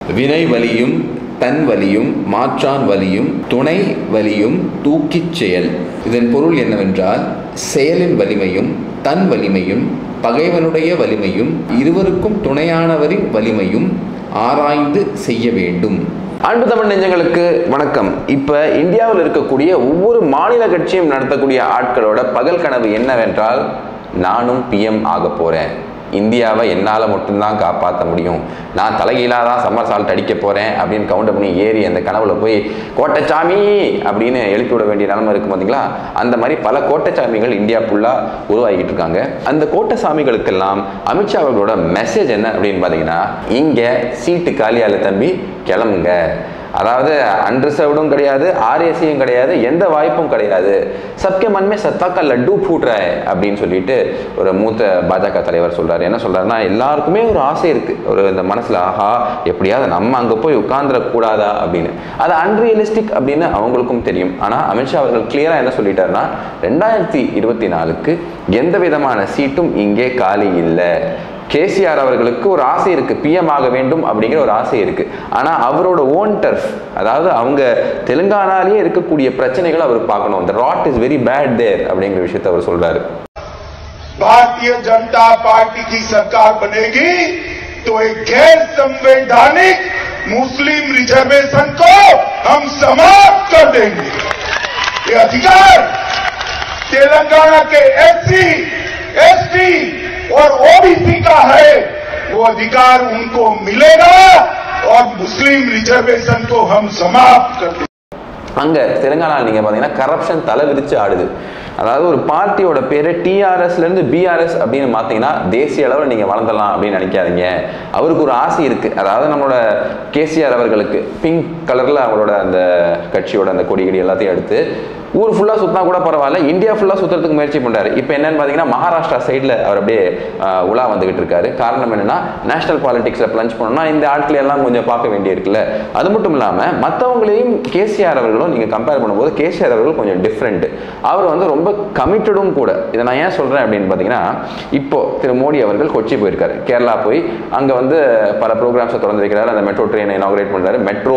வினை வலியும் தன் வலியும் மாற்றான் வலியும் துணை வலியும் தூக்கிச் செயல் இதன் பொருள் என்னவென்றால் செயலின் வலிமையும் தன் வலிமையும் பகைவனுடைய வலிமையும் இருவருக்கும் துணையானவரின் வலிமையும் ஆராய்ந்து செய்ய வேண்டும் அன்பு தமிழ் நெஞ்சங்களுக்கு வணக்கம் இப்போ இந்தியாவில் இருக்கக்கூடிய ஒவ்வொரு மாநில கட்சியும் நடத்தக்கூடிய ஆட்களோட பகல் கனவு என்னவென்றால் நானும் பிஎம் ஆக போகிறேன் இந்தியாவை என்னால் மட்டும்தான் காப்பாற்ற முடியும் நான் தலைகீழாக தான் சம்மர் சால்ட் அடிக்க போகிறேன் அப்படின்னு கவுண்டர் பண்ணி ஏறி அந்த கனவுல போய் கோட்டைச்சாமி அப்படின்னு எழுப்பி விட வேண்டிய நிலைமை இருக்கும் பார்த்தீங்களா அந்த மாதிரி பல கோட்டைச்சாமிகள் இந்தியா ஃபுல்லாக உருவாகிட்டு இருக்காங்க அந்த கோட்டை சாமிகளுக்கெல்லாம் அமித்ஷா அவர்களோட மெசேஜ் என்ன அப்படின்னு பார்த்தீங்கன்னா இங்கே சீட்டு காலியால தம்பி கிளம்புங்க அதாவது அன்ரிசர்வ்டும் கிடையாது ஆர்ஏசியும் கிடையாது எந்த வாய்ப்பும் கிடையாது சப்கே மன்மே சத்தாக்கா லட்டு ஃபூட்ற அப்படின்னு சொல்லிட்டு ஒரு மூத்த பாஜக தலைவர் சொல்றாரு என்ன சொல்றாருன்னா எல்லாருக்குமே ஒரு ஆசை இருக்கு ஒரு இந்த மனசுல ஆஹா எப்படியாவது நம்ம அங்க போய் உட்கார்ந்துடக்கூடாதா அப்படின்னு அது அன்ரியலிஸ்டிக் அப்படின்னு அவங்களுக்கும் தெரியும் ஆனா அமித்ஷா அவர்கள் கிளியரா என்ன சொல்லிட்டாருன்னா ரெண்டாயிரத்தி இருபத்தி நாலுக்கு எந்த விதமான சீட்டும் இங்கே காலி இல்லை கேசிஆர் அவர்களுக்கு ஒரு ஆசை இருக்கு பிஎம் ஆக வேண்டும் அப்படிங்கிற ஒரு ஆசை இருக்கு ஆனா அவரோட ஓன் டர்ஃப் அதாவது அவங்க தெலுங்கானாலேயே இருக்கக்கூடிய பிரச்சனைகளை அவர் பார்க்கணும் இந்த road is very bad there அப்படிங்கிற விஷயத்தை அவர் சொல்றாரு भारतीय जनता पार्टी की सरकार बनेगी तो एक गैर संवैधानिक मुस्लिम रिजर्वेशन को हम समाप्त कर देंगे ये अधिकार तेलंगाना के एससी, एसटी और ओबीसी का है वो अधिकार उनको मिलेगा और मुस्लिम रिजर्वेशन को हम समाप्त कर देंगे அங்க தெலுங்கானாவில் நீங்க பாத்தீங்கன்னா கரப்ஷன் தலை விரிச்சு ஆடுது அதாவது ஒரு பார்ட்டியோட பேரு டிஆர்எஸ்ல இருந்து பிஆர்எஸ் அப்படின்னு மாத்தீங்கன்னா தேசிய அளவில் நீங்க வளர்ந்தலாம் அப்படின்னு நினைக்காதீங்க அவருக்கு ஒரு ஆசை இருக்கு அதாவது நம்மளோட கேசிஆர் அவர்களுக்கு பிங்க் கலர்ல அவங்களோட அந்த கட்சியோட அந்த கொடி கிடி எல்லாத்தையும் எடுத்து ஊர் ஃபுல்லாக சுற்றினா கூட பரவாயில்ல இந்தியா ஃபுல்லாக சுற்றுறதுக்கு முயற்சி பண்ணுறாரு இப்போ என்னன்னு பார்த்தீங்கன்னா மகாராஷ்டிரா சைடில் அவர் அப்படியே ஆஹ், உலா வந்துகிட்டு இருக்காரு காரணம் என்னன்னா நேஷனல் பாலிடிக்ஸில் பிளஞ்ச் பண்ணணும்னா இந்த ஆட்களை எல்லாம் கொஞ்சம் பார்க்க வேண்டியிருக்குல்ல அது மட்டும் இல்லாமல் மற்றவங்களையும் கேசிஆர் அவர்களும் நீங்கள் கம்பேர் பண்ணும்போது கேசிஆர் அவர்கள் கொஞ்சம் டிஃப்ரெண்ட் அவர் வந்து ரொம்ப கமிட்டடும் கூட இதை நான் ஏன் சொல்கிறேன் அப்படின்னு பார்த்தீங்கன்னா இப்போ திரு மோடி அவர்கள் கொச்சி போயிருக்காரு கேரளா போய் அங்கே வந்து பல ப்ரோக்ராம்ஸை திறந்து வைக்கிறாரு அந்த மெட்ரோ ட்ரெயினை இனாகிரேட் பண்ணுறாரு மெட்ரோ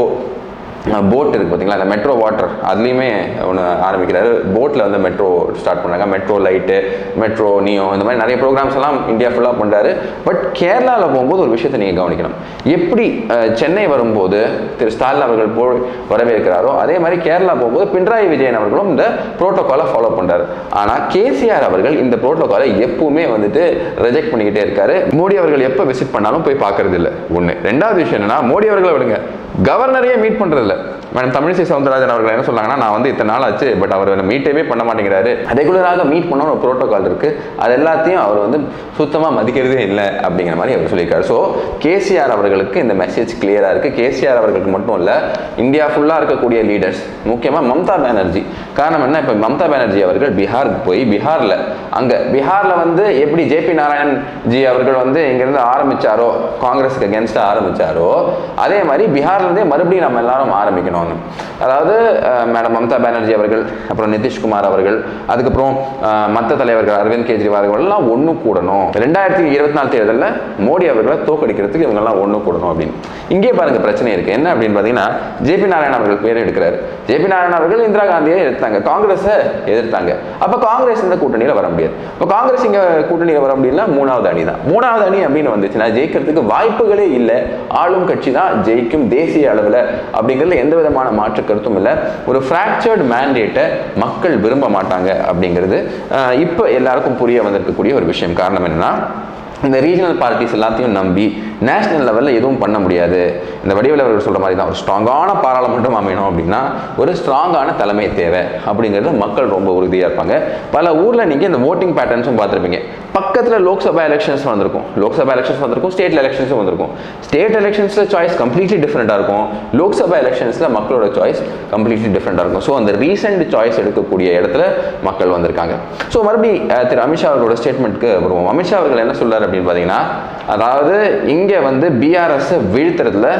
போட் இருக்குது பார்த்தீங்களா அந்த மெட்ரோ வாட்டர் அதுலேயுமே ஒன்று ஆரம்பிக்கிறாரு போட்டில் வந்து மெட்ரோ ஸ்டார்ட் பண்ணாங்க மெட்ரோ லைட்டு மெட்ரோ நியோ இந்த மாதிரி நிறைய ப்ரோக்ராம்ஸ் எல்லாம் இந்தியா ஃபுல்லாக பண்ணுறாரு பட் கேரளாவில் போகும்போது ஒரு விஷயத்தை நீங்கள் கவனிக்கணும் எப்படி அஹ், சென்னை வரும்போது திரு ஸ்டாலின் அவர்கள் போய் வரவேற்கிறாரோ அதே மாதிரி கேரளா போகும்போது பினராயி விஜயன் அவர்களும் இந்த ப்ரோட்டோகாலை ஃபாலோ பண்ணுறாரு ஆனால் கேசிஆர் அவர்கள் இந்த ப்ரோட்டோகாலை எப்பவுமே வந்துட்டு ரிஜெக்ட் பண்ணிக்கிட்டே இருக்காரு மோடி அவர்கள் எப்போ விசிட் பண்ணாலும் போய் பார்க்கறது இல்லை ஒன்று ரெண்டாவது விஷயம் என்னன்னா மோடி அவர்களை விடுங்க கவர்னரையே மீட் பண்றது இல்ல மேடம் தமிழிசை சவுந்தரராஜன் அவர்கள் என்ன சொன்னாங்கன்னா நான் வந்து இத்தனை நாள் ஆச்சு பட் அவர் என்ன மீட்டவே பண்ண மாட்டேங்கிறாரு ரெகுலராக மீட் பண்ண ஒரு ப்ரோட்டோகால் இருக்கு அது எல்லாத்தையும் அவர் வந்து சுத்தமாக மதிக்கிறதே இல்லை அப்படிங்கிற மாதிரி அவர் சொல்லியிருக்காரு ஸோ கேசிஆர் அவர்களுக்கு இந்த மெசேஜ் கிளியரா இருக்கு கேசிஆர் அவர்களுக்கு மட்டும் இல்ல இந்தியா ஃபுல்லாக இருக்கக்கூடிய லீடர்ஸ் முக்கியமாக மம்தா பானர்ஜி காரணம் என்ன இப்போ மம்தா பானர்ஜி அவர்கள் பீகாருக்கு போய் பீகார்ல அங்க பீகார்ல வந்து எப்படி ஜேபி நாராயண் ஜி அவர்கள் வந்து இங்கிருந்து ஆரம்பிச்சாரோ காங்கிரஸுக்கு அகேன்ஸ்டா ஆரம்பிச்சாரோ அதே மாதிரி பீகார்ல இருந்தே மறுபடியும் நம்ம எல்லாரும் ஆரம்பிக்கணும்னு அதாவது அஹ், மேடம் மம்தா பானர்ஜி அவர்கள் அப்புறம் நிதிஷ்குமார் அவர்கள் அதுக்கப்புறம் அஹ், மத்த தலைவர்கள் அரவிந்த் கெஜ்ரிவால் அவர்கள் எல்லாம் ஒண்ணு கூடணும் ரெண்டாயிரத்தி இருபத்தி நாலு தேர்தலில் மோடி அவர்களை தோக்கடிக்கிறதுக்கு இவங்க எல்லாம் ஒண்ணு கூடணும் அப்படின்னு இங்கே பாருங்க பிரச்சனை இருக்கு என்ன அப்படின்னு பார்த்தீங்கன்னா ஜேபி நாராயணன் அவர்கள் பேர் எடுக்கிறாரு ஜேபி நாராயணன் அவர்கள் இந்திரா காந்தியை எதிர்த்தாங்க காங்கிரஸை எதிர்த்தாங்க அப்ப காங்கிரஸ் இந்த கூட்டணியில வர முடியாது இப்போ காங்கிரஸ் இங்க கூட்டணியில வர முடியல மூணாவது அணி தான் மூணாவது அணி அப்படின்னு வந்துச்சுன்னா ஜெயிக்கிறதுக்கு வாய்ப்புகளே இல்லை ஆளும் கட்சி தான் ஜெயிக்கும் தேசிய அளவில் அப்படிங்கிறதுல எந்த விதமான மாற்று கருத்தும் இல்லை ஒரு ஃப்ராக்சர்டு மேண்டேட்டை மக்கள் விரும்ப மாட்டாங்க அப்படிங்கிறது அஹ், இப்போ எல்லாருக்கும் புரிய வந்திருக்கக்கூடிய ஒரு விஷயம் காரணம் என்னன்னா இந்த ரீஜனல் பார்ட்டிஸ் எல்லாத்தையும் நம்பி நேஷனல் லெவலில் எதுவும் பண்ண முடியாது இந்த வடிவேலு அவர்கள் சொல்கிற மாதிரி தான் ஒரு ஸ்ட்ராங்கான பாராளுமன்றம் அமையணும் அப்படின்னா ஒரு ஸ்ட்ராங்கான தலைமை தேவை அப்படிங்கிறது மக்கள் ரொம்ப உறுதியாக இருப்பாங்க பல ஊரில் நீங்கள் இந்த ஓட்டிங் பேட்டர்ன்ஸும் பார்த்துருப்பீங்க பக்கத்தில் லோக்சபா எலெக்ஷன்ஸ் வந்திருக்கும் லோக்சபா எலெக்ஷன்ஸ் வந்திருக்கும் ஸ்டேட் எலெக்ஷன்ஸும் வந்திருக்கும் ஸ்டேட் எலெக்ஷன்ஸில் சாய்ஸ் கம்ப்ளீட்லி டிஃப்ரெண்ட்டாக இருக்கும் லோக்சபா எலெக்ஷன்ஸில் மக்களோட சாய்ஸ் கம்ப்ளீட்லி டிஃப்ரெண்ட்டாக இருக்கும் ஸோ அந்த ரீசெண்ட் சாய்ஸ் எடுக்கக்கூடிய இடத்துல மக்கள் வந்திருக்காங்க ஸோ மறுபடி அஹ், திரு அமித்ஷா அவர்களோட ஸ்டேட்மெண்ட்க்கு வருவோம் அமித்ஷா அவர்கள் என்ன சொல்றாரு அப்படின்னு பார்த்தீங்கன்னா அதாவது இங்கே வந்து பிஆர்எஸ் வீழ்த்துறதுல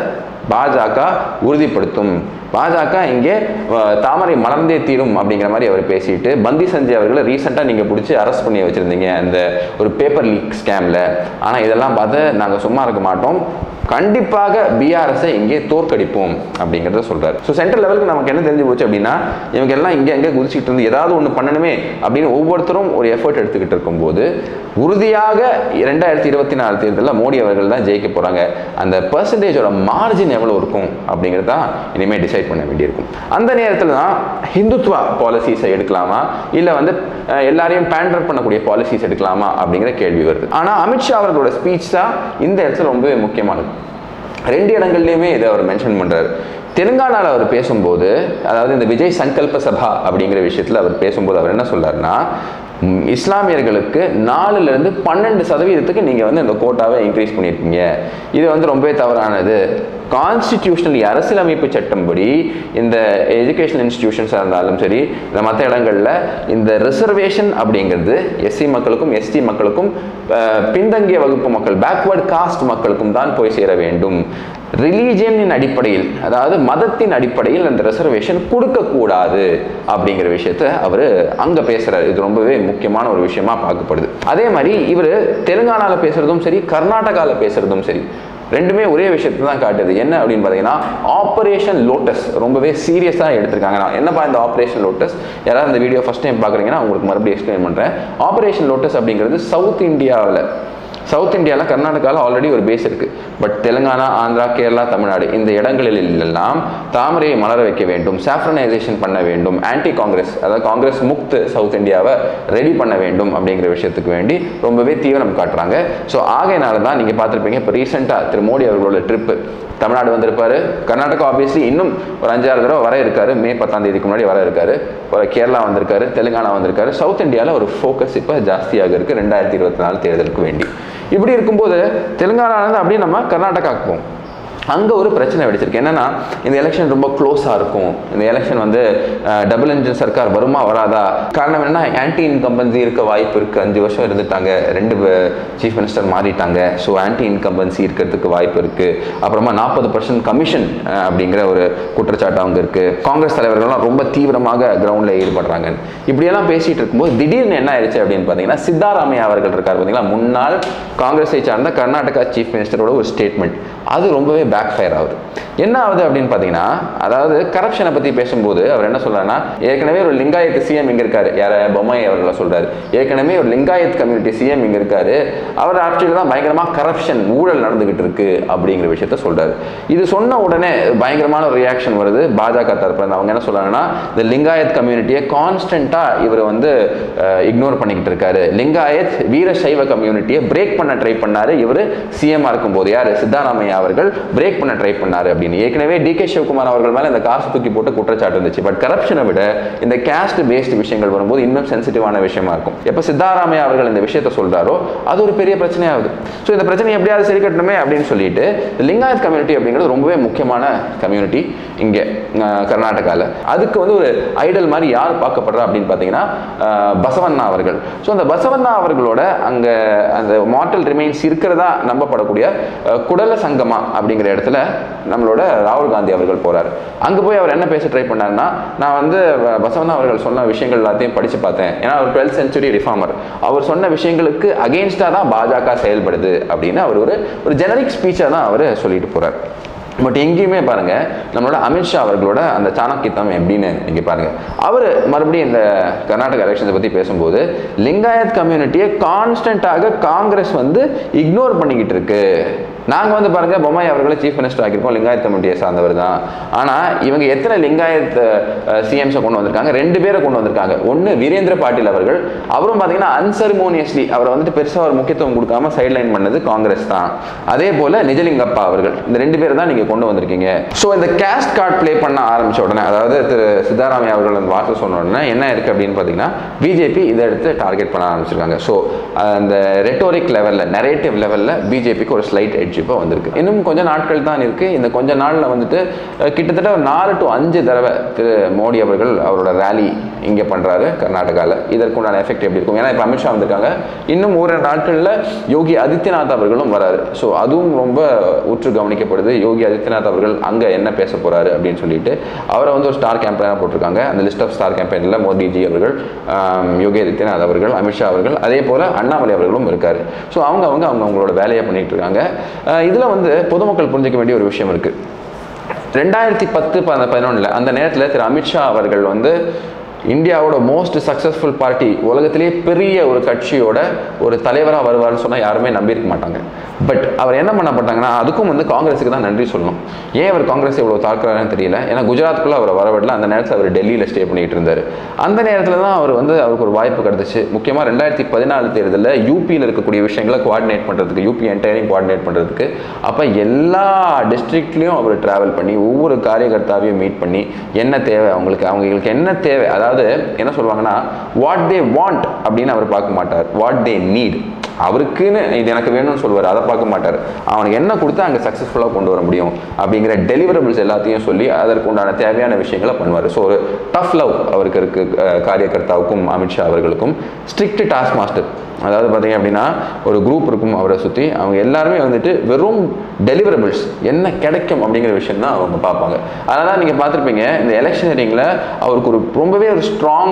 பாஜக உறுதிப்படுத்தும் பாஜக இங்கே அஹ், தாமரை மலர்ந்தே தீரும் அப்படிங்கிற மாதிரி அவர் பேசிட்டு பந்தி சஞ்சய் அவர்களை ரீசெண்டாக நீங்கள் பிடிச்சி அரெஸ்ட் பண்ணி வச்சுருந்தீங்க அந்த ஒரு பேப்பர் லீக் ஸ்கேமில் ஆனால் இதெல்லாம் பார்த்து நாங்கள் சும்மா இருக்க மாட்டோம் கண்டிப்பாக பிஆர்எஸை இங்கே தோற்கடிப்போம் அப்படிங்கிறத சொல்றாரு ஸோ சென்ட்ரல் லெவலுக்கு நமக்கு என்ன தெரிஞ்சு போச்சு அப்படின்னா இவங்க எல்லாம் இங்கே எங்கே குதிச்சுட்டு இருந்து ஏதாவது ஒன்று பண்ணணுமே அப்படின்னு ஒவ்வொருத்தரும் ஒரு எஃபர்ட் எடுத்துக்கிட்டு இருக்கும்போது உறுதியாக இரண்டாயிரத்தி இருபத்தி நாலு தேர்தலில் மோடி அவர்கள் தான் ஜெயிக்க போகிறாங்க அந்த பர்சன்டேஜோட மார்ஜின் எவ்வளோ இருக்கும் அப்படிங்கிறது தான் இனிமேல் டிசைட் பண்ண வேண்டியிருக்கும் அந்த நேரத்தில் தான் ஹிந்துத்வா பாலிசிஸை எடுக்கலாமா இல்லை வந்து அஹ், எல்லாரையும் பேண்டர் பண்ணக்கூடிய பாலிசிஸ் எடுக்கலாமா அப்படிங்கிற கேள்வி வருது ஆனால் அமித்ஷா அவர்களோட ஸ்பீச் தான் இந்த இடத்துல ரொம்பவே முக்கியமானது ரெண்டு இடங்கள்லையுமே இதை அவர் மென்ஷன் பண்ணுறாரு தெலுங்கானாவில் அவர் பேசும்போது அதாவது இந்த விஜய் சங்கல்ப சபா அப்படிங்கிற விஷயத்தில் அவர் பேசும்போது அவர் என்ன சொல்றாருன்னா ம், இஸ்லாமியர்களுக்கு நாலுலேருந்து பன்னெண்டு சதவீதத்துக்கு நீங்கள் வந்து இந்த கோட்டாவை இன்க்ரீஸ் பண்ணியிருக்கீங்க இது வந்து ரொம்பவே தவறானது கான்ஸ்டிடியூஷனல் அரசியலமைப்பு சட்டம்படி இந்த எஜுகேஷன் இன்ஸ்டிடியூஷன்ஸாக இருந்தாலும் சரி இந்த மற்ற இடங்களில் இந்த ரிசர்வேஷன் அப்படிங்கிறது எஸ்சி மக்களுக்கும் எஸ்டி மக்களுக்கும் அஹ், பின்தங்கிய வகுப்பு மக்கள் பேக்வர்ட் காஸ்ட் மக்களுக்கும் தான் போய் சேர வேண்டும் ரிலீஜியனின் அடிப்படையில் அதாவது மதத்தின் அடிப்படையில் அந்த ரிசர்வேஷன் கொடுக்கக்கூடாது அப்படிங்கிற விஷயத்த அவர் அங்கே பேசுகிறார் இது ரொம்பவே முக்கியமான ஒரு விஷயமா பார்க்கப்படுது அதே மாதிரி இவர் தெலுங்கானாவில் பேசுகிறதும் சரி கர்நாடகாவில் பேசுகிறதும் சரி ரெண்டுமே ஒரே விஷயத்தை தான் காட்டுது என்ன அப்படின்னு பார்த்தீங்கன்னா ஆப்ரேஷன் லோட்டஸ் ரொம்பவே சீரியஸாக எடுத்திருக்காங்க நான் என்னப்பா இந்த ஆப்ரேஷன் லோட்டஸ் யாராவது இந்த வீடியோ ஃபஸ்ட் டைம் பார்க்குறீங்கன்னா உங்களுக்கு மறுபடியும் எக்ஸ்பிளைன் பண்ணுறேன் ஆப்ரேஷன் லோட்டஸ் அப்படிங்கிறது சவுத் இந்தியாவில் சவுத் இந்தியாவில் கர்நாடகாவில் ஆல்ரெடி ஒரு பேஸ் இருக்குது பட் தெலுங்கானா ஆந்திரா கேரளா தமிழ்நாடு இந்த இடங்களில் எல்லாம் தாமரையை மலர வைக்க வேண்டும் சாஃப்ரனைசேஷன் பண்ண வேண்டும் ஆன்டி காங்கிரஸ் அதாவது காங்கிரஸ் முக்த் சவுத் இந்தியாவை ரெடி பண்ண வேண்டும் அப்படிங்கிற விஷயத்துக்கு வேண்டி ரொம்பவே தீவிரம் காட்டுறாங்க ஸோ ஆகையினால தான் நீங்கள் பார்த்துருப்பீங்க இப்போ ரீசெண்டாக திரு மோடி அவர்களோட ட்ரிப்பு தமிழ்நாடு வந்திருப்பாரு கர்நாடகா ஆப்வியஸ்லி இன்னும் ஒரு அஞ்சாறு தடவை வர இருக்காரு மே பத்தாம் தேதிக்கு முன்னாடி வர இருக்காரு ஒரு கேரளா வந்திருக்காரு தெலுங்கானா வந்திருக்காரு சவுத் இந்தியாவில் ஒரு ஃபோக்கஸ் இப்போ ஜாஸ்தியாக இருக்கு ரெண்டாயிரத்தி இருபத்தி நாலு தேர்தலுக்கு வேண்டி இப்படி இருக்கும்போது தெலுங்கானாலேருந்து அப்படியே நம்ம கர்நாடகாவுக்கு போவோம் அங்கே ஒரு பிரச்சனை வெடிச்சிருக்கு என்னன்னா இந்த எலெக்ஷன் ரொம்ப க்ளோஸாக இருக்கும் இந்த எலெக்ஷன் வந்து டபுள் இன்ஜின் சர்க்கார் வருமா வராதா காரணம் என்ன ஆன்டி இன்கம்பன்சி இருக்க வாய்ப்பு இருக்குது அஞ்சு வருஷம் இருந்துட்டாங்க ரெண்டு சீஃப் மினிஸ்டர் மாறிட்டாங்க ஸோ ஆன்டி இன்கம்பன்சி இருக்கிறதுக்கு வாய்ப்பு இருக்குது அப்புறமா நாற்பது பர்சன்ட் கமிஷன் அப்படிங்கிற ஒரு குற்றச்சாட்டு அவங்க இருக்குது காங்கிரஸ் தலைவர்கள்லாம் ரொம்ப தீவிரமாக கிரவுண்டில் ஈடுபடுறாங்க இப்படியெல்லாம் பேசிகிட்டு இருக்கும்போது திடீர்னு என்ன ஆயிடுச்சு அப்படின்னு பார்த்தீங்கன்னா சித்தாராமையா அவர்கள் இருக்கார் பார்த்தீங்களா முன்னாள் காங்கிரஸை சார்ந்த கர்நாடகா சீஃப் மினிஸ்டரோட ஒரு ஸ்டேட்மெண்ட் அது ரொம்பவே பேக் ஃபயர் ஆகுது என்ன ஆகுது அப்படின்னு பார்த்தீங்கன்னா அதாவது கரப்ஷனை பற்றி பேசும்போது அவர் என்ன சொல்றாருன்னா ஏற்கனவே ஒரு லிங்காயத் சிஎம் இங்கே இருக்காரு யார பொம்மை அவர்களை சொல்றாரு ஏற்கனவே ஒரு லிங்காயத் கம்யூனிட்டி சிஎம் இங்கே இருக்காரு அவர் ஆட்சியில் தான் பயங்கரமாக கரப்ஷன் ஊழல் நடந்துகிட்டு இருக்கு அப்படிங்கிற விஷயத்த சொல்றாரு இது சொன்ன உடனே பயங்கரமான ஒரு ரியாக்ஷன் வருது பாஜக தரப்புல இருந்து. அவங்க என்ன சொல்றாங்கன்னா இந்த லிங்காயத் கம்யூனிட்டியை கான்ஸ்டன்ட்டாக இவர் வந்து இக்னோர் பண்ணிக்கிட்டு இருக்காரு லிங்காயத் வீரசைவ கம்யூனிட்டியை பிரேக் பண்ண ட்ரை பண்ணாரு இவர் சிஎம்ஆ இருக்கும்போது யார் சித்தாராமையா அவர்கள் பிரேக் பண்ண ட்ரை பண்ணாரு அப்படின்னு ஏற்கனவே டி கே சிவகுமார் அவர்கள் மேல இந்த காசு தூக்கி போட்டு குற்றச்சாட்டு இருந்துச்சு பட் கரப்ஷனை விட இந்த கேஸ்ட் பேஸ்ட் விஷயங்கள் வரும்போது இன்னும் சென்சிட்டிவான விஷயமா இருக்கும் எப்போ சித்தாராமையா அவர்கள் இந்த விஷயத்தை சொல்றாரோ அது ஒரு பெரிய பிரச்சனையாகுது ஸோ இந்த பிரச்சனை எப்படியாவது சரி கட்டணுமே அப்படின்னு சொல்லிட்டு லிங்காயத் கம்யூனிட்டி அப்படிங்கிறது ரொம்பவே முக்கியமான கம்யூனிட்டி இங்கே கர்நாடகாவில் அதுக்கு வந்து ஒரு ஐடல் மாதிரி யார் பார்க்கப்படுறா அப்படின்னு பார்த்தீங்கன்னா அஹ், பசவண்ணா அவர்கள் ஸோ அந்த பசவண்ணா அவர்களோட அங்கே அந்த மார்டல் ரிமைன்ஸ் இருக்கிறதா நம்பப்படக்கூடிய அஹ், குடல சங்கமா அப்படிங்கிற இடத்துல நம்மளோட ராகுல் காந்தி அவர்கள் போறாரு அங்கே போய் அவர் என்ன பேச ட்ரை பண்ணாருன்னா நான் வந்து வ- பசவண்ணா அவர்கள் சொன்ன விஷயங்கள் எல்லாத்தையும் படிச்சு பார்த்தேன் ஏன்னா அவர் டுவெல்த் செஞ்சுரி ரிஃபார்மர் அவர் சொன்ன விஷயங்களுக்கு அகெயின்ஸ்டாக தான் பாஜக செயல்படுது அப்படின்னு அவர் ஒரு ஒரு ஜெனரிக் ஸ்பீச்சாக தான் அவர் சொல்லிட்டு போறார் பட் எங்கேயுமே பாருங்க நம்மளோட அமித்ஷா அவர்களோட அந்த சாணக்கியத்தம் எப்படின்னு நீங்க பாருங்க அவர் மறுபடியும் இந்த கர்நாடகா எலெக்ஷன்ஸை பத்தி பேசும்போது லிங்காயத் கம்யூனிட்டியை கான்ஸ்டன்ட்டாக காங்கிரஸ் வந்து இக்னோர் பண்ணிக்கிட்டு இருக்கு நாங்க வந்து பாருங்க பொம்மாய் அவர்களை சீஃப் மினிஸ்டர் ஆக்கியிருக்கோம் லிங்காயத் கம்யூனிட்டியை சார்ந்தவர் தான் ஆனா இவங்க எத்தனை லிங்காயத் சிஎம்ஸை கொண்டு வந்திருக்காங்க ரெண்டு பேரை கொண்டு வந்திருக்காங்க ஒன்னு வீரேந்திர பாட்டீல் அவர்கள் அவரும் பாத்தீங்கன்னா அன்செரிமோனியஸ்லி அவரை வந்துட்டு பெருசா ஒரு முக்கியத்துவம் கொடுக்காம சைட்லைன் பண்ணது காங்கிரஸ் தான் அதே போல நிஜலிங்கப்பா அவர்கள் இந்த ரெண்டு பேர் தான் நீங்க கொண்டு வந்திருக்கீங்க ஸோ இந்த கேஸ்ட் கார்டு ப்ளே பண்ண ஆரம்பிச்ச உடனே அதாவது திரு சித்தாராமையா அவர்கள் அந்த வார்த்தை சொன்ன உடனே என்ன இருக்கு அப்படின்னு பார்த்தீங்கன்னா பிஜேபி இதை எடுத்து டார்கெட் பண்ண ஆரம்பிச்சிருக்காங்க ஸோ அந்த ரெட்டோரிக் லெவலில் நரேட்டிவ் லெவலில் பிஜேபிக்கு ஒரு ஸ்லைட் எட்ஜ் சாம்பியன்ஷிப்பை வந்திருக்கு இன்னும் கொஞ்ச நாட்கள் தான் இருக்குது இந்த கொஞ்ச நாளில் வந்துட்டு அஹ், கிட்டத்தட்ட ஒரு நாலு டு அஞ்சு தடவை திரு மோடி அவர்கள் அவரோட ரேலி இங்கே பண்ணுறாரு கர்நாடகாவில் இதற்குண்டான எஃபெக்ட் எப்படி இருக்கும் ஏன்னா இப்போ அமித்ஷா வந்திருக்காங்க இன்னும் ஒரு ரெண்டு நாட்களில் யோகி ஆதித்யநாத் அவர்களும் வராரு ஸோ அதுவும் ரொம்ப உற்று கவனிக்கப்படுது யோகி ஆதித்யநாத் அவர்கள் அங்கே என்ன பேச போகிறாரு அப்படின்னு சொல்லிட்டு அவரை வந்து ஒரு ஸ்டார் கேம்பெயினாக போட்டிருக்காங்க அந்த லிஸ்ட் ஆஃப் ஸ்டார் கேம்பெயினில் மோடிஜி அவர்கள் ஆம், யோகி ஆதித்யநாத் அவர்கள் அமித்ஷா அவர்கள் அதே போல் அண்ணாமலை அவர்களும் இருக்காரு ஸோ அவங்க அவங்க அவங்க அவங்களோட வேலையை பண்ணிட்டு இருக்காங்க இதில் வந்து பொதுமக்கள் புரிஞ்சிக்க வேண்டிய ஒரு விஷயம் இருக்குது ரெண்டாயிரத்தி பத்து பதினொன்றில் அந்த நேரத்தில் திரு அமித்ஷா அவர்கள் வந்து இந்தியாவோட மோஸ்ட் சக்ஸஸ்ஃபுல் பார்ட்டி உலகத்திலேயே பெரிய ஒரு கட்சியோட ஒரு தலைவராக வருவார்னு சொன்னால் யாருமே நம்பியிருக்க மாட்டாங்க பட் அவர் என்ன பண்ண மாட்டாங்கன்னா அதுக்கும் வந்து காங்கிரஸுக்கு தான் நன்றி சொல்லணும் ஏன் அவர் காங்கிரஸ் இவ்வளோ தாக்குறாருன்னு தெரியல ஏன்னா குஜராத்துக்குள்ள அவர் வரவிடல அந்த நேரத்தில் அவர் டெல்லியில் ஸ்டே பண்ணிட்டு இருந்தார் அந்த நேரத்தில் தான் அவர் வந்து அவருக்கு ஒரு வாய்ப்பு கிடைச்சிச்சு முக்கியமாக ரெண்டாயிரத்தி பதினாலு தேர்தலில் யூபியில் இருக்கக்கூடிய விஷயங்களை கோஆர்டினேட் பண்ணுறதுக்கு யூபி என்டையரிங் கோஆர்டினேட் பண்ணுறதுக்கு அப்போ எல்லா டிஸ்ட்ரிக்ட்லேயும் அவர் ட்ராவல் பண்ணி ஒவ்வொரு காரியகர்த்தாவையும் மீட் பண்ணி என்ன தேவை அவங்களுக்கு அவங்களுக்கு என்ன தேவை அதாவது என்ன சொல்லுவாங்கன்னா வாட் தே வாண்ட் அப்படின்னு அவர் பார்க்க மாட்டார் வாட் தே நீட் அவருக்குன்னு இது எனக்கு வேணும்னு சொல்லுவார் அதை பார்க்க மாட்டார் அவனுக்கு என்ன கொடுத்தா அங்கே சக்ஸஸ்ஃபுல்லாக கொண்டு வர முடியும் அப்படிங்கிற டெலிவரபிள்ஸ் எல்லாத்தையும் சொல்லி அதற்கு உண்டான தேவையான விஷயங்களை பண்ணுவார் ஸோ ஒரு டஃப் லவ் அவருக்கு இருக்கு அஹ், காரியகர்த்தாவுக்கும் அமித்ஷா அவர்களுக்கும் ஸ்ட்ரிக்ட் டாஸ்க் மாஸ்டர் அதாவது பார்த்தீங்க அப்படின்னா ஒரு குரூப் இருக்கும் அவரை சுற்றி அவங்க எல்லாருமே வந்துட்டு வெறும் டெலிவரபிள்ஸ் என்ன கிடைக்கும் அப்படிங்கிற விஷயம் தான் அவங்க பார்ப்பாங்க அதனால தான் நீங்கள் பார்த்துருப்பீங்க இந்த எலெக்ஷனரிங்கில் அவருக்கு ஒரு ரொம்பவே ஒரு ஸ்ட்ராங்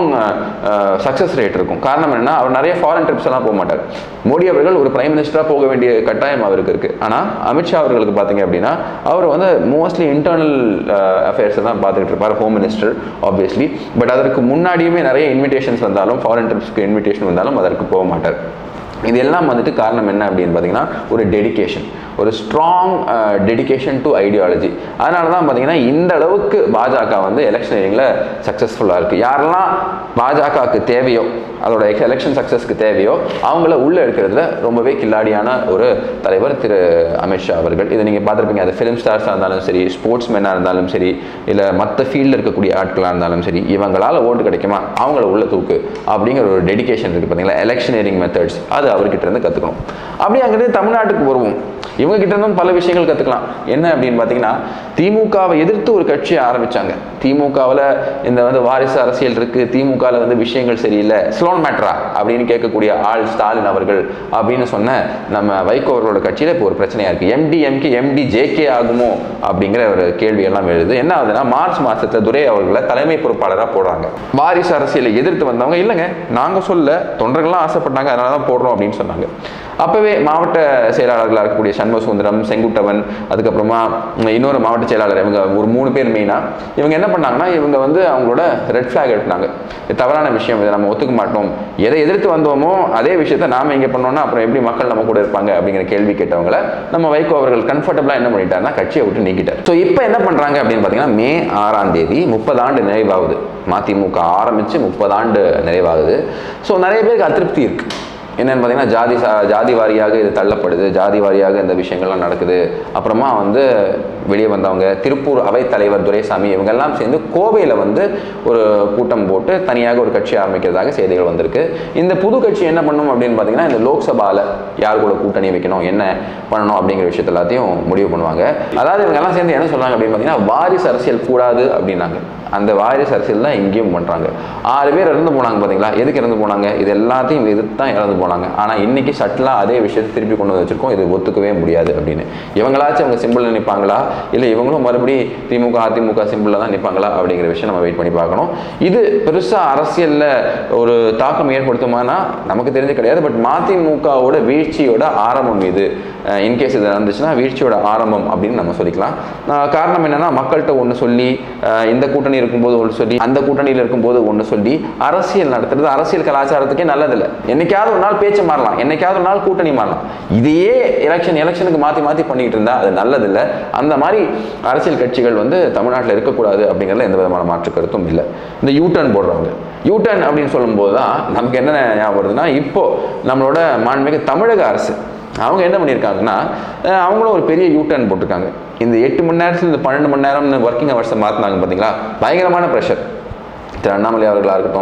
சக்ஸஸ் ரேட் இருக்கும் காரணம் என்னன்னா அவர் நிறைய ஃபாரின் ட்ரிப்ஸ் எல்லாம் போக மாட்டார் மோடி அவர்கள் ஒரு பிரைம் மினிஸ்டராக போக வேண்டிய கட்டாயம் அவருக்கு இருக்கு ஆனால் அமித்ஷா அவர்களுக்கு பார்த்தீங்க அப்படின்னா அவர் வந்து மோஸ்ட்லி இன்டர்னல் அஃபேர்ஸை தான் பார்த்துக்கிட்டு இருப்பார் ஹோம் மினிஸ்டர் ஆப்வியஸ்லி பட் அதற்கு முன்னாடியுமே நிறைய இன்விடேஷன்ஸ் வந்தாலும் ஃபாரின் ட்ரிப்ஸ்க்கு இன்விடேஷன் வந்தாலும் அதற்கு போக மாட்டார் இது எல்லாம் வந்துட்டு காரணம் என்ன அப்படின்னு பார்த்தீங்கன்னா ஒரு டெடிகேஷன் ஒரு ஸ்ட்ராங் டெடிகேஷன் டு ஐடியாலஜி அதனால தான் பார்த்தீங்கன்னா இந்த அளவுக்கு பாஜக வந்து எலெக்ஷனில் சக்ஸஸ்ஃபுல்லாக இருக்குது யாரெல்லாம் பாஜகவுக்கு தேவையோ அதோட எலெக்ஷன் சக்ஸஸ்க்கு தேவையோ அவங்கள உள்ளே இருக்கிறதுல ரொம்பவே கில்லாடியான ஒரு தலைவர் திரு அமித்ஷா அவர்கள் இதை நீங்கள் பார்த்துருப்பீங்க அது ஃபிலிம் ஸ்டார்ஸாக இருந்தாலும் சரி ஸ்போர்ட்ஸ் மேனாக இருந்தாலும் சரி இல்லை மற்ற ஃபீல்டில் இருக்கக்கூடிய ஆட்களாக இருந்தாலும் சரி இவங்களால் ஓட்டு கிடைக்குமா அவங்கள உள்ள தூக்கு அப்படிங்கிற ஒரு டெடிகேஷன் இருக்குது பார்த்தீங்களா எலெக்ஷனரிங் மெத்தட்ஸ் அது அவர்கிட்ட இருந்து கற்றுக்கணும் அப்படி அங்கிருந்து தமிழ்நாட்டுக்கு வருவோம் இவங்க கிட்ட இருந்தும் பல விஷயங்கள் கற்றுக்கலாம் என்ன அப்படின்னு பார்த்தீங்கன்னா திமுகவை எதிர்த்து ஒரு கட்சியை ஆரம்பிச்சாங்க திமுகவில் இந்த வந்து வாரிசு அரசியல் இருக்கு திமுகவில் வந்து விஷயங்கள் சரியில்லை ஸ்லோன் மேட்ரா அப்படின்னு கேட்கக்கூடிய ஆள் ஸ்டாலின் அவர்கள் அப்படின்னு சொன்ன நம்ம வைகோ அவர்களோட கட்சியில் இப்போ ஒரு பிரச்சனையா இருக்கு எம்டி எம்கே எம்டி ஜேகே ஆகுமோ அப்படிங்கிற ஒரு கேள்வி எல்லாம் எழுது என்ன ஆகுதுன்னா மார்ச் மாசத்துல துரை அவர்களை தலைமை பொறுப்பாளராக போடுறாங்க வாரிசு அரசியலை எதிர்த்து வந்தவங்க இல்லைங்க நாங்க சொல்ல தொண்டர்கள்லாம் ஆசைப்பட்டாங்க அதனால தான் போடுறோம் அப்படின்னு சொன்னாங்க அப்பவே மாவட்ட செயலாளர்களாக இருக்கக்கூடிய சண்முக சுந்தரம் செங்குட்டவன் அதுக்கப்புறமா இன்னொரு மாவட்ட செயலாளர் இவங்க ஒரு மூணு பேர் மெயினாக இவங்க என்ன பண்ணாங்கன்னா இவங்க வந்து அவங்களோட ரெட் ஃபிளாக் எடுத்தாங்க இது தவறான விஷயம் இதை நம்ம ஒத்துக்க மாட்டோம் எதை எதிர்த்து வந்தோமோ அதே விஷயத்தை நாம இங்கே பண்ணோம்னா அப்புறம் எப்படி மக்கள் நம்ம கூட இருப்பாங்க அப்படிங்கிற கேள்வி கேட்டவங்கள நம்ம வைகோ அவர்கள் கம்ஃபர்டபுளாக என்ன பண்ணிட்டாருன்னா கட்சியை விட்டு நீக்கிட்டார் ஸோ இப்போ என்ன பண்ணுறாங்க அப்படின்னு பார்த்தீங்கன்னா மே ஆறாம் தேதி முப்பது ஆண்டு நிறைவாகுது மதிமுக ஆரம்பித்து முப்பது ஆண்டு நிறைவாகுது ஸோ நிறைய பேருக்கு அதிருப்தி இருக்குது என்னன்னு பார்த்தீங்கன்னா ஜாதி சா ஜாதி வாரியாக இது தள்ளப்படுது ஜாதி வாரியாக இந்த விஷயங்கள்லாம் நடக்குது அப்புறமா வந்து வெளியே வந்தவங்க திருப்பூர் அவைத்தலைவர் துரைசாமி இவங்கெல்லாம் சேர்ந்து கோவையில் வந்து ஒரு கூட்டம் போட்டு தனியாக ஒரு கட்சி ஆரம்பிக்கிறதாக செய்திகள் வந்திருக்கு இந்த புது கட்சி என்ன பண்ணும் அப்படின்னு பார்த்தீங்கன்னா இந்த லோக்சபாவில் யார் கூட கூட்டணி வைக்கணும் என்ன பண்ணணும் அப்படிங்கிற விஷயத்த எல்லாத்தையும் முடிவு பண்ணுவாங்க அதாவது இவங்கெல்லாம் சேர்ந்து என்ன சொல்றாங்க அப்படின்னு பார்த்தீங்கன்னா வாரிசு அரசியல் கூடாது அப்படின்னாங்க அந்த வாரிசு அரசியல் தான் இங்கேயும் பண்ணுறாங்க ஆறு பேர் இறந்து போனாங்க பார்த்தீங்களா எதுக்கு இறந்து போனாங்க இது எல்லாத்தையும் எதிர்த்து தான் இறந்து போனாங்க ஆனால் இன்னைக்கு சட்டலாக அதே விஷயத்தை திருப்பி கொண்டு வந்து வச்சிருக்கோம் இது ஒத்துக்கவே முடியாது அப்படின்னு இவங்களாச்சும் அவங்க சிம்பிளில் நிற்பாங்களா இல்லை இவங்களும் மறுபடியும் திமுக அதிமுக சிம்பிளில் தான் நிற்பாங்களா அப்படிங்கிற விஷயம் நம்ம வெயிட் பண்ணி பார்க்கணும் இது பெருசாக அரசியலில் ஒரு தாக்கம் ஏற்படுத்துமானா நமக்கு தெரிஞ்சு கிடையாது பட் மதிமுகவோட வீழ்ச்சியோட ஆரம்பம் இது இன்கேஸ் இது நடந்துச்சுன்னா வீழ்ச்சியோட ஆரம்பம் அப்படின்னு நம்ம சொல்லிக்கலாம் அஹ் காரணம் என்னன்னா மக்கள்கிட்ட ஒன்று சொல்லி அஹ் இந்த கூட்டணி இருக்கும்போது ஒன்று சொல்லி அந்த கூட்டணியில் இருக்கும்போது ஒன்று சொல்லி அரசியல் நடத்துறது அரசியல் கலாச்சாரத்துக்கே நல்லதில்லை என்னைக்காவது ஒரு நாள் பேச்சு மாறலாம் என்னைக்காவது ஒரு நாள் கூட்டணி மாறலாம் இதையே எலெக்ஷன் எலெக்ஷனுக்கு மாற்றி மாற்றி பண்ணிட்டு இருந்தா அது நல்லதில்லை அந்த மாதிரி அரசியல் கட்சிகள் வந்து தமிழ்நாட்டில் இருக்கக்கூடாது அப்படிங்கிறதுல எந்த விதமான மாற்று கருத்தும் இல்லை இந்த யூ டர்ன் போடுறவங்க யூ டர்ன் அப்படின்னு சொல்லும்போது தான் நமக்கு என்ன ஞாபகம் வருதுன்னா இப்போ நம்மளோட மாண்புமிகு தமிழக அரசு அவங்க என்ன பண்ணியிருக்காங்கன்னா அஹ் அவங்களும் ஒரு பெரிய யூ டர்ன் போட்டிருக்காங்க இந்த எட்டு மணி நேரத்துல இந்த பன்னெண்டு மணி நேரம் ஒர்க்கிங் ஹவர்ஸை மாற்றினாங்க பார்த்தீங்களா பயங்கரமான ப்ரெஷர் திரு அண்ணாமலை அவர்களாக இருக்கட்டும்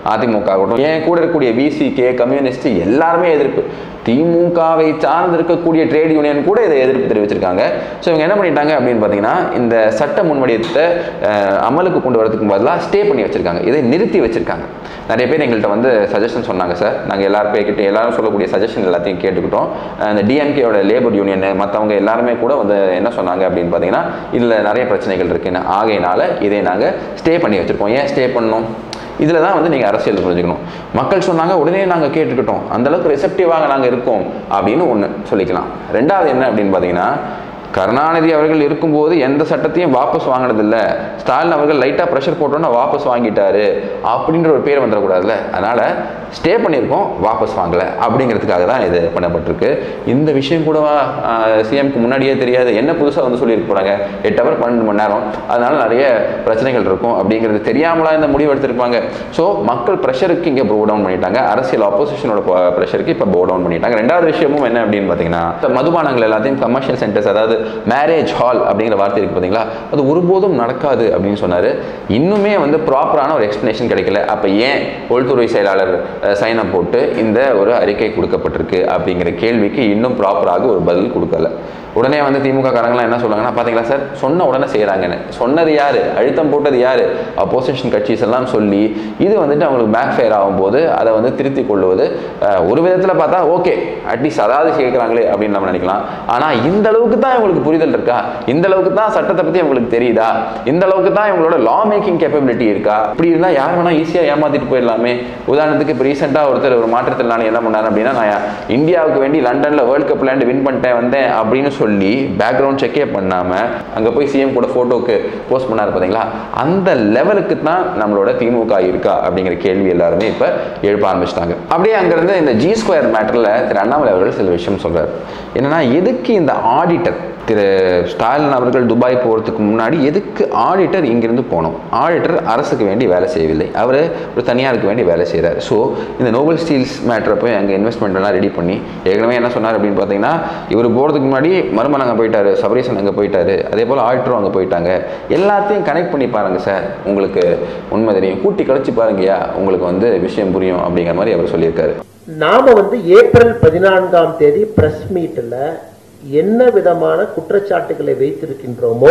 அதிமுக ஆகட்டும் ஏன் கூட இருக்கக்கூடிய விசிகே கம்யூனிஸ்ட் எல்லாருமே எதிர்ப்பு திமுகவை சார்ந்து இருக்கக்கூடிய ட்ரேட் யூனியன் கூட இதை எதிர்ப்பு தெரிவிச்சிருக்காங்க ஸோ இவங்க என்ன பண்ணிட்டாங்க அப்படின்னு பார்த்தீங்கன்னா இந்த சட்ட முன்வடிவத்தை அஹ், அமலுக்கு கொண்டு வரதுக்கு பதிலாக ஸ்டே பண்ணி வச்சிருக்காங்க இதை நிறுத்தி வச்சிருக்காங்க நிறைய பேர் எங்கள்கிட்ட வந்து சஜஷன் சொன்னாங்க சார் நாங்கள் எல்லாரும் பேர்கிட்ட எல்லாரும் சொல்லக்கூடிய சஜஷன் எல்லாத்தையும் கேட்டுக்கிட்டோம் அஹ், இந்த டிஎம்கேயோட லேபர் யூனியன் மற்றவங்க எல்லாருமே கூட வந்து என்ன சொன்னாங்க அப்படின்னு பார்த்தீங்கன்னா இதில் நிறைய பிரச்சனைகள் இருக்குன்னு ஆகையினால இதை நாங்கள் ஸ்டே பண்ணி வச்சிருக்கோம் ஏன் ஸ்டே பண்ணணும் இதில் தான் வந்து நீங்கள் அரசியல் புரிஞ்சுக்கணும் மக்கள் சொன்னாங்க உடனே நாங்கள் கேட்டுக்கிட்டோம் அந்த அளவுக்கு ரிசெப்டிவாக நாங்கள் இருக்கோம் அப்படின்னு ஒன்று சொல்லிக்கலாம் ரெண்டாவது என்ன அப்படின்னு பார்த்தீங்கன்னா கருணாநிதி அவர்கள் இருக்கும்போது எந்த சட்டத்தையும் வாபஸ் வாங்கினதில்ல ஸ்டாலின் அவர்கள் லைட்டாக ப்ரெஷர் போட்டோன்னா வாபஸ் வாங்கிட்டாரு அப்படின்ற ஒரு பேர் வந்துடக்கூடாதுல்ல அதனால் ஸ்டே பண்ணியிருக்கோம் வாபஸ் வாங்கலை அப்படிங்கிறதுக்காக தான் இது பண்ணப்பட்டிருக்கு இந்த விஷயம் கூட சிஎம்க்கு முன்னாடியே தெரியாது என்ன புதுசாக வந்து சொல்லியிருக்க போகிறாங்க எட்டு ஹவர் பன்னெண்டு மணி நேரம் அதனால நிறைய பிரச்சனைகள் இருக்கும் அப்படிங்கிறது தெரியாமலா இந்த முடிவு எடுத்திருப்பாங்க ஸோ மக்கள் ப்ரெஷருக்கு இங்கே ப்ரோ டவுன் பண்ணிட்டாங்க அரசியல் ஆப்போசிஷனோட ப்ரெஷருக்கு இப்போ ப்ரோ டவுன் பண்ணிட்டாங்க ரெண்டாவது விஷயமும் என்ன அப்படின்னு பார்த்தீங்கன்னா இந்த மதுபானங்கள் எல்லாத்தையும் கமர்ஷியல் சென்டர்ஸ் அதாவது மேரேஜ் ஹால் அப்படிங்கிற வார்த்தை இருக்கு பார்த்தீங்களா அது ஒருபோதும் நடக்காது அப்படின்னு சொன்னார் இன்னுமே வந்து ப்ராப்பரான ஒரு எக்ஸ்ப்ளனேஷன் கிடைக்கல அப்போ ஏன் உள்துறை செயலாளர் சைன் அப் போட்டு இந்த ஒரு அறிக்கை கொடுக்கப்பட்டிருக்கு அப்படிங்கிற கேள்விக்கு இன்னும் ப்ராப்பராக ஒரு பதில் கொடுக்கல உடனே வந்து திமுக காரங்களாம் என்ன சொல்றாங்கன்னா பாத்தீங்களா சார் சொன்ன உடனே செய்கிறாங்கன்னு சொன்னது யாரு அழுத்தம் போட்டது யாரு அப்போசிஷன் கட்சிஸ் எல்லாம் சொல்லி இது வந்துட்டு அவங்களுக்கு பேக் ஃபயர் ஆகும்போது அதை வந்து திருத்தி கொள்வது அஹ், ஒரு விதத்தில் பார்த்தா ஓகே அட்லீஸ்ட் அதாவது கேட்குறாங்களே அப்படின்னு நம்ம நினைக்கலாம் ஆனால் இந்த அளவுக்கு தான் இவங்களுக்கு புரிதல் இருக்கா இந்த அளவுக்கு தான் சட்டத்தை பற்றி இவங்களுக்கு தெரியுதா இந்த அளவுக்கு தான் இவங்களோட லா மேக்கிங் கேப்பபிலிட்டி இருக்கா இப்படி இருந்தால் யார் வேணா ஈஸியாக ஏமாத்திட்டு போயிடலாமே உதாரணத்துக்கு இப்போ ரீசெண்டாக ஒருத்தர் ஒரு மாற்றுத்திறனாளி என்ன பண்ணார் அப்படின்னா நான் இந்தியாவுக்கு வேண்டி லண்டனில் வேர்ல்ட் கப் விளையாண்டு வின் பண்ணிட்டேன் வந்தேன் அப்படின்னு சொல்லி பேக்ரவுண்ட் செக்கே பண்ணாமல் அங்கே போய் சிஎம் கூட ஃபோட்டோக்கு போஸ்ட் பண்ணார் பார்த்தீங்களா அந்த லெவலுக்கு தான் நம்மளோட திமுக இருக்கா அப்படிங்கிற கேள்வி எல்லாருமே இப்போ எழுப்ப ஆரம்பிச்சிட்டாங்க அப்படியே அங்கேருந்து இந்த ஜி ஸ்கொயர் மேட்டரில் திரு அண்ணாமலை அவர்கள் சில விஷயம் சொல்றாரு என்னன்னா எதுக்கு இந்த ஆடிட்டர் திரு ஸ்டாலின் அவர்கள் துபாய் போகிறதுக்கு முன்னாடி எதுக்கு ஆடிட்டர் இங்கிருந்து போகணும் ஆடிட்டர் அரசுக்கு வேண்டி வேலை செய்யவில்லை அவர் ஒரு தனியாருக்கு வேண்டி வேலை செய்கிறார் ஸோ இந்த நோபல் ஸ்டீல்ஸ் மேட்டரை போய் அங்கே இன்வெஸ்ட்மெண்ட் எல்லாம் ரெடி பண்ணி ஏற்கனவே என்ன சொன்னார் அப்படின்னு பார்த்தீங்கன்னா இவர் போகிறதுக்கு முன்னாடி மருமன் அங்கே போயிட்டாரு சபரீசன் அங்கே போயிட்டாரு அதே போல் ஆடிட்டரும் அங்கே போயிட்டாங்க எல்லாத்தையும் கனெக்ட் பண்ணி பாருங்க சார் உங்களுக்கு உண்மை தெரியும் கூட்டி கழிச்சு பாருங்கயா உங்களுக்கு வந்து விஷயம் புரியும் அப்படிங்கிற மாதிரி அவர் சொல்லியிருக்காரு நாம வந்து ஏப்ரல் பதினான்காம் தேதி பிரஸ் மீட்ல என்ன விதமான குற்றச்சாட்டுகளை வைத்திருக்கின்றோமோ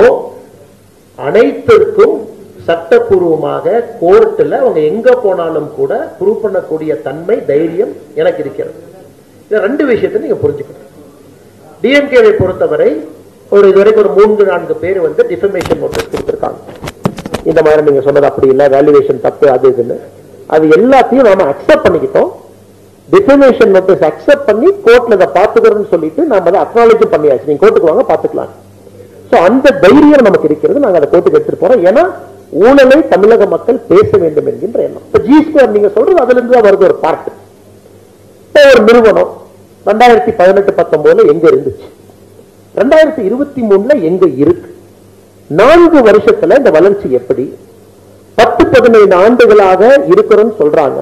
அனைத்திற்கும் சட்டப்பூர்வமாக கோர்ட்டில் அவங்க எங்க போனாலும் கூட ப்ரூவ் பண்ணக்கூடிய தன்மை தைரியம் எனக்கு இருக்கிறது இந்த ரெண்டு விஷயத்தை நீங்க புரிஞ்சுக்கணும் டிஎம்கேவை பொறுத்தவரை ஒரு இதுவரைக்கும் ஒரு மூன்று நான்கு பேர் வந்து டிஃபமேஷன் நோட்டீஸ் கொடுத்திருக்காங்க இந்த மாதிரி நீங்க சொன்னது அப்படி இல்லை வேல்யூவேஷன் தப்பு அது இதுன்னு அது எல்லாத்தையும் நாம அக்செப்ட் பண்ணிக்கிட்டோம் டிஃபமேஷன் நோட்டீஸ் அக்செப்ட் பண்ணி கோர்ட்ல இதை பாத்துக்கிறோம்னு சொல்லிட்டு நாம அதை அக்னாலேஜ் பண்ணியாச்சு நீங்க கோர்ட்டுக்கு வாங்க பாத்துக்கலாம் சோ அந்த தைரியம் நமக்கு இருக்கிறது நாங்க அதை கோர்ட்டுக்கு எடுத்துட்டு போறோம் ஏன்னா ஊழலை தமிழக மக்கள் பேச வேண்டும் என்கின்ற எண்ணம் இப்ப ஜி ஸ்கொயர் நீங்க சொல்றது அதுல இருந்து தான் வருது ஒரு பார்ட் இப்போ ஒரு நிறுவனம் ரெண்டாயிரத்தி பதினெட்டு பத்தொன்பதுல எங்க இருந்துச்சு ரெண்டாயிரத்தி இருபத்தி மூணுல எங்க இருக்கு நான்கு வருஷத்துல இந்த வளர்ச்சி எப்படி பத்து பதினைந்து ஆண்டுகளாக இருக்கிறோம்னு சொல்றாங்க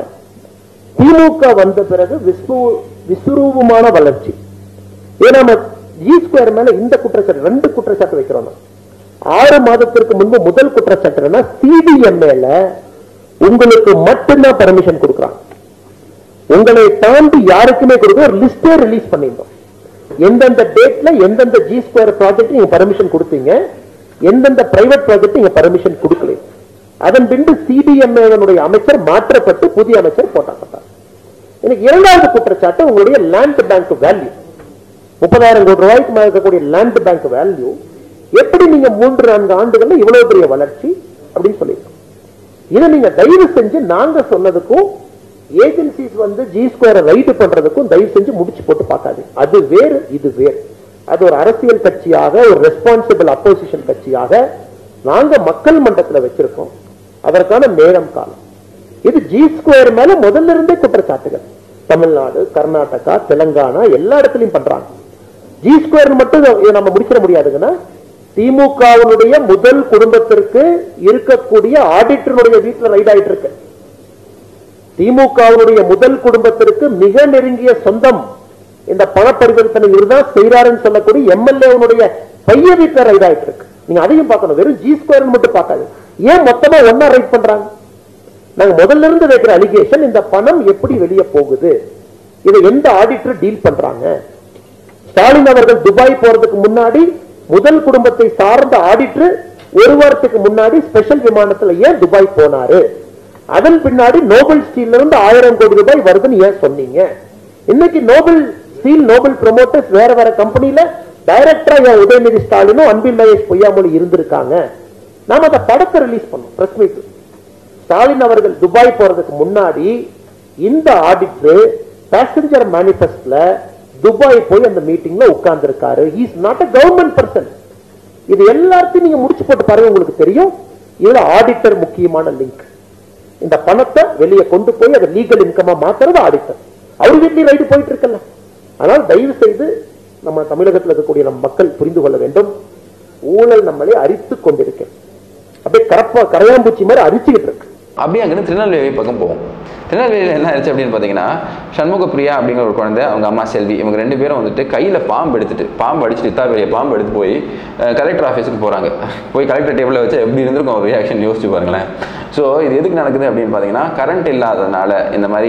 திமுக வந்த பிறகு விஸ்வ விஸ்வரூபமான வளர்ச்சி ஏன்னா நம்ம ஜி ஸ்கொயர் மேல இந்த குற்றச்சாட்டு ரெண்டு குற்றச்சாட்டு வைக்கிறோம் நம்ம. ஆறு மாதத்திற்கு முன்பு முதல் குற்றச்சாட்டுனா சிடிஎம்ஏல உங்களுக்கு மட்டும்தான் பர்மிஷன் கொடுக்குறாங்க உங்களை தாண்டி யாருக்குமே கொடுக்க ஒரு லிஸ்டே ரிலீஸ் பண்ணிருந்தோம் எந்தெந்த டேட்ல எந்தெந்த ஜி ஸ்கொயர் ப்ராஜெக்ட் நீங்க பர்மிஷன் கொடுத்தீங்க எந்தெந்த பிரைவேட் ப்ராஜெக்ட் நீங்க பர்மிஷன் கொடுக்கல அதன் பின்பு சிடிஎம்ஏனுடைய அமைச்சர் மாற்றப்பட்டு புதிய அமைச்சர் போட்டாப்பட்டார் எனக்கு இரண்டாவது குற்றச்சாட்டு உங்களுடைய லேண்ட் பேங்க் வேல்யூ முப்பதாயிரம் கோடி ரூபாய்க்கு மேல இருக்கக்கூடிய லேண்ட் பேங்க் வேல்யூ எப்படி நீங்க மூன்று நான்கு ஆண்டுகள்ல இவ்வளவு பெரிய வளர்ச்சி அப்படின்னு சொல்லியிருக்கோம் இதை நீங்க தயவு செஞ்சு நாங்க சொன்னதுக்கும் ஏஜென்சிஸ் வந்து ஜி ஸ்கொயரை ரைடு பண்றதுக்கும் தயவு செஞ்சு முடிச்சு போட்டு பார்க்காது அது வேறு இது வேறு அது ஒரு அரசியல் கட்சியாக ஒரு ரெஸ்பான்சிபிள் அப்போசிஷன் கட்சியாக நாங்க மக்கள் மன்றத்துல வச்சிருக்கோம் அதற்கான நேரம் காலம் இது ஜி ஸ்கொயர் மேல முதல்ல இருந்தே குற்றச்சாட்டுகள் தமிழ்நாடு கர்நாடகா தெலுங்கானா எல்லா இடத்துலயும் பண்றாங்க ஜி ஸ்கொயர் மட்டும் இதை நம்ம முடிச்சிட முடியாதுங்கன்னா திமுகவினுடைய முதல் குடும்பத்திற்கு இருக்கக்கூடிய ஆடிட்டருடைய வீட்டுல ரைட் ஆயிட்டு இருக்கு திமுகவினுடைய முதல் குடும்பத்திற்கு மிக நெருங்கிய சொந்தம் இந்த பண பரிவர்த்தனை இவர்தான் செய்யறாருன்னு சொல்லக்கூடிய எம்எல்ஏனுடைய பைய வீட்டுல ரைட் ஆயிட்டு இருக்கு நீங்க அதையும் பார்க்கணும் வெறும் ஜி ஸ்கொயர் மட்டும் பார்க்காது ஏன் மொத்தமா ஒன்னா ரைட் பண்றாங்க நாங்க முதல்ல இருந்து வைக்கிற அலிகேஷன் இந்த பணம் எப்படி வெளியே போகுது இதை எந்த ஆடிட்டர் டீல் பண்றாங்க ஸ்டாலின் அவர்கள் துபாய் போறதுக்கு முன்னாடி முதல் குடும்பத்தை சார்ந்த ஆடிட்டர் ஒரு வாரத்துக்கு முன்னாடி ஸ்பெஷல் விமானத்துல ஏன் துபாய் போனாரு அதன் பின்னாடி நோபல் ஸ்டீல்ல இருந்து ஆயிரம் கோடி ரூபாய் வருதுன்னு ஏன் சொன்னீங்க இன்னைக்கு நோபல் ஸ்டீல் நோபல் ப்ரொமோட்டர்ஸ் வேற வேற கம்பெனில டைரக்டரா என் உதயநிதி ஸ்டாலினும் அன்பில் மகேஷ் பொய்யாமொழி இருந்திருக்காங்க நாம அந்த படத்தை ரிலீஸ் பண்ணோம் பிரஸ் மீட் ஸ்டாலின் அவர்கள் துபாய் போறதுக்கு முன்னாடி இந்த ஆடிட்டர் பேசஞ்சர் மேனிஃபெஸ்ட்ல துபாய் போய் அந்த மீட்டிங்ல உட்கார்ந்து இருக்காரு is not a government person இது எல்லாத்தையும் நீங்க முடிச்சு போட்டு பாருங்க உங்களுக்கு தெரியும் இதுல ஆடிட்டர் முக்கியமான லிங்க் இந்த பணத்தை வெளியே கொண்டு போய் அதை லீகல் இன்கமா மாத்துறது ஆடிட்டர் அவர் வீட்லயும் ரைடு போயிட்டு இருக்கல அதனால் தயவு செய்து நம்ம தமிழகத்தில் இருக்கக்கூடிய நம் மக்கள் புரிந்து கொள்ள வேண்டும் ஊழல் நம்மளை அரித்து கொண்டிருக்கிறது அப்படியே கரப்பா கரையாம்பூச்சி மாதிரி அரிச்சுக்கிட்டு இருக்கு அப்படியே அங்கேருந்து திருநெல்வேலி பக்கம் போவோம் திருநெல்வேலியில் என்ன ஆயிடுச்சு அப்படின்னு பார்த்தீங்கன்னா சண்முக பிரியா அப்படிங்கிற ஒரு குழந்தை அவங்க அம்மா செல்வி இவங்க ரெண்டு பேரும் வந்துட்டு கையில் பாம்பு எடுத்துட்டு பாம்பு அடிச்சுட்டு இத்தா பெரிய பாம்பு எடுத்து போய் கலெக்டர் ஆஃபீஸுக்கு போகிறாங்க போய் கலெக்டர் டேபிளில் வச்சு எப்படி இருந்திருக்கும் ஒரு ரியாக்ஷன் யோசிச்சு பாருங்களேன் ஸோ இது எதுக்கு நடக்குது அப்படின்னு பார்த்தீங்கன்னா கரண்ட் இல்லாததுனால இந்த மாதிரி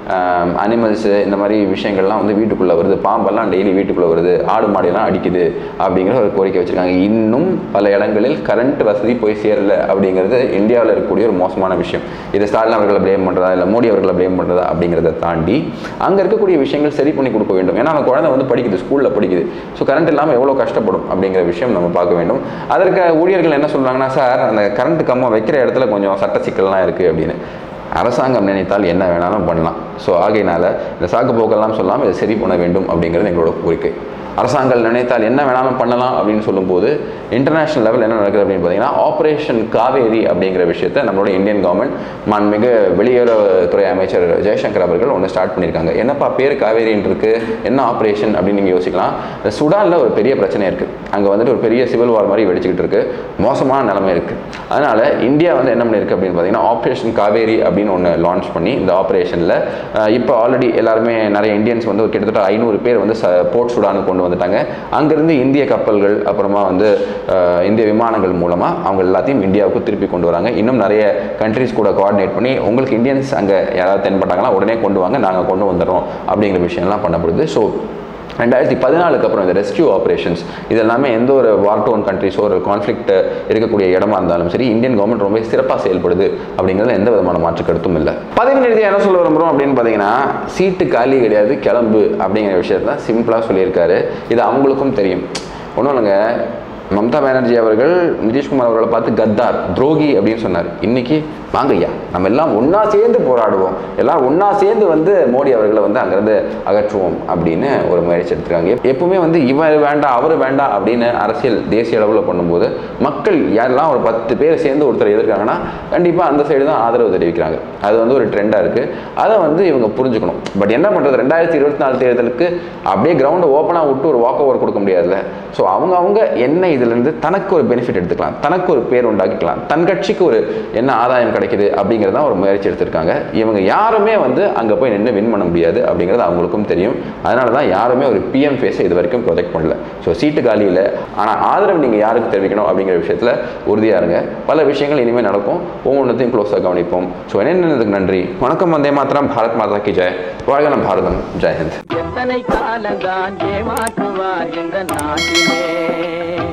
அனிமல்ஸு இந்த மாதிரி விஷயங்கள்லாம் வந்து வீட்டுக்குள்ளே வருது பாம்பெல்லாம் டெய்லி வீட்டுக்குள்ளே வருது ஆடு மாடையெல்லாம் அடிக்குது அப்படிங்கிற ஒரு கோரிக்கை வச்சுருக்காங்க இன்னும் பல இடங்களில் கரண்ட் வசதி போய் சேரல அப்படிங்கிறது இந்தியாவில் இருக்கக்கூடிய ஒரு மோசமான விஷயம் இதை ஸ்டாலின் அவர்களை ப்ளேம் பண்ணுறதா இல்லை மோடி அவர்களை ப்ளேம் பண்ணுறதா அப்படிங்கிறத தாண்டி அங்கே இருக்கக்கூடிய விஷயங்கள் சரி பண்ணி கொடுக்க வேண்டும் ஏன்னா அந்த குழந்தை வந்து படிக்குது ஸ்கூலில் படிக்குது ஸோ கரண்ட் இல்லாமல் எவ்வளோ கஷ்டப்படும் அப்படிங்கிற விஷயம் நம்ம பார்க்க வேண்டும் அதற்கு ஊழியர்கள் என்ன சொல்கிறாங்கன்னா சார் அந்த கரண்ட் கம்மா வைக்கிற இடத்துல கொஞ்சம் சட்ட சிக்கல்லாம் இருக்குது அப்படின்னு அரசாங்கம் நினைத்தால் என்ன வேணாலும் பண்ணலாம் ஸோ ஆகையினால இந்த சாக்கு போக்கெல்லாம் சொல்லாமல் இதை சரி பண்ண வேண்டும் அப்படிங்கிறது எங்களோட கோரிக்கை அரசாங்கம் நினைத்தால் என்ன வேணாலும் பண்ணலாம் அப்படின்னு சொல்லும்போது இன்டர்நேஷனல் லெவல் என்ன நடக்குது அப்படின்னு பார்த்தீங்கன்னா ஆப்ரேஷன் காவேரி அப்படிங்கிற விஷயத்தை நம்மளோட இந்தியன் கவர்மெண்ட் மாண்புமிகு வெளியுறவுத்துறை அமைச்சர் ஜெய்சங்கர் அவர்கள் ஒன்று ஸ்டார்ட் பண்ணியிருக்காங்க என்னப்பா பேர் காவேரின்னு இருக்கு என்ன ஆப்ரேஷன் அப்படின்னு நீங்கள் யோசிக்கலாம் இந்த சுடானில் ஒரு பெரிய பிரச்சனை இருக்குது அங்கே வந்துட்டு ஒரு பெரிய சிவில் வார் மாதிரி வெடிச்சுக்கிட்டு இருக்கு மோசமான நிலைமை இருக்குது அதனால இந்தியா வந்து என்ன பண்ணியிருக்கு அப்படின்னு பார்த்தீங்கன்னா ஆப்ரேஷன் காவேரி அப்படின்னு ஒன்று லான்ச் பண்ணி இந்த ஆப்ரேஷனில் இப்போ ஆல்ரெடி எல்லாருமே நிறைய இந்தியன்ஸ் வந்து ஒரு கிட்டத்தட்ட ஐநூறு பேர் வந்து ச போர்ட் சுடானுக்கு கொண்டு வந்துட்டாங்க அங்கேருந்து இந்திய கப்பல்கள் அப்புறமா வந்து அஹ், இந்திய விமானங்கள் மூலமாக அவங்க எல்லாத்தையும் இந்தியாவுக்கு திருப்பி கொண்டு வராங்க இன்னும் நிறைய கண்ட்ரிஸ் கூட கோஆர்டினேட் பண்ணி உங்களுக்கு இந்தியன்ஸ் அங்கே யாராவது தென்பட்டாங்கன்னா உடனே கொண்டு வாங்க நாங்கள் கொண்டு வந்துடுறோம் அப்படிங்கிற விஷயம்லாம் பண்ணப்படுது ஸோ ரெண்டாயிரத்தி பதினாலுக்கு அப்புறம் இந்த ரெஸ்கியூ ஆப்ரேஷன்ஸ் இது எல்லாமே எந்த ஒரு வார் டோன் கண்ட்ரிஸோ ஒரு கான்ஃப்ளிக்ட் இருக்கக்கூடிய இடமா இருந்தாலும் சரி இந்தியன் கவர்மெண்ட் ரொம்ப சிறப்பாக செயல்படுது அப்படிங்கிறதுல எந்த விதமான மாற்று கருத்தும் இல்லை பதவி நிறுத்தி என்ன சொல்ல விரும்புகிறோம் அப்படின்னு பார்த்தீங்கன்னா சீட்டு காலி கிடையாது கிளம்பு அப்படிங்கிற விஷயத்தை சிம்பிளாக சொல்லியிருக்காரு இது அவங்களுக்கும் தெரியும் ஒன்றும் இல்லைங்க மம்தா பானர்ஜி அவர்கள் நிதிஷ்குமார் அவர்களை பார்த்து கத்தார் துரோகி அப்படின்னு சொன்னார் இன்னைக்கு வாங்க ஐயா நம்ம எல்லாம் ஒன்றா சேர்ந்து போராடுவோம் எல்லாம் ஒன்றா சேர்ந்து வந்து மோடி அவர்களை வந்து அங்கேருந்து அகற்றுவோம் அப்படின்னு ஒரு முயற்சி எடுத்துருக்காங்க எப்பவுமே வந்து இவர் வேண்டாம் அவர் வேண்டாம் அப்படின்னு அரசியல் தேசிய அளவில் பண்ணும்போது மக்கள் யாரெல்லாம் ஒரு பத்து பேர் சேர்ந்து ஒருத்தர் எதிர்க்காங்கன்னா கண்டிப்பாக அந்த சைடு தான் ஆதரவு தெரிவிக்கிறாங்க அது வந்து ஒரு ட்ரெண்டாக இருக்குது அதை வந்து இவங்க புரிஞ்சுக்கணும் பட் என்ன பண்ணுறது ரெண்டாயிரத்தி இருபத்தி நாலு தேர்தலுக்கு அப்படியே கிரவுண்டை ஓப்பனாக விட்டு ஒரு வாக் ஓவர் கொடுக்க முடியாதுல்ல ஸோ அவங்க அவங்க என்ன இதுலேருந்து தனக்கு ஒரு பெனிஃபிட் எடுத்துக்கலாம் தனக்கு ஒரு பேர் உண்டாக்கிக்கலாம் தன் கட்சிக்கு ஒரு என்ன ஆதாயம் கிடைக்குது அப்படிங்கிறத ஒரு முயற்சி எடுத்திருக்காங்க இவங்க யாருமே வந்து அங்கே போய் நின்று வின் பண்ண முடியாது அப்படிங்கிறது அவங்களுக்கும் தெரியும் அதனால தான் யாருமே ஒரு பிஎம் ஃபேஸை இது வரைக்கும் ப்ரொஜெக்ட் பண்ணல ஸோ சீட்டு காலி இல்லை ஆனால் ஆதரவு நீங்கள் யாருக்கு தெரிவிக்கணும் அப்படிங்கிற விஷயத்தில் உறுதியாக இருங்க பல விஷயங்கள் இனிமேல் நடக்கும் ஒவ்வொன்றத்தையும் க்ளோஸாக கவனிப்போம் ஸோ என்னென்னதுக்கு நன்றி வணக்கம் வந்தே மாத்திரம் பாரத் மாதா கி ஜெய் வாழ்க நம் பாரதம் ஜெய் ஹிந்த் எத்தனை காலந்தான் ஏமாற்றுவார் இந்த நாட்டிலே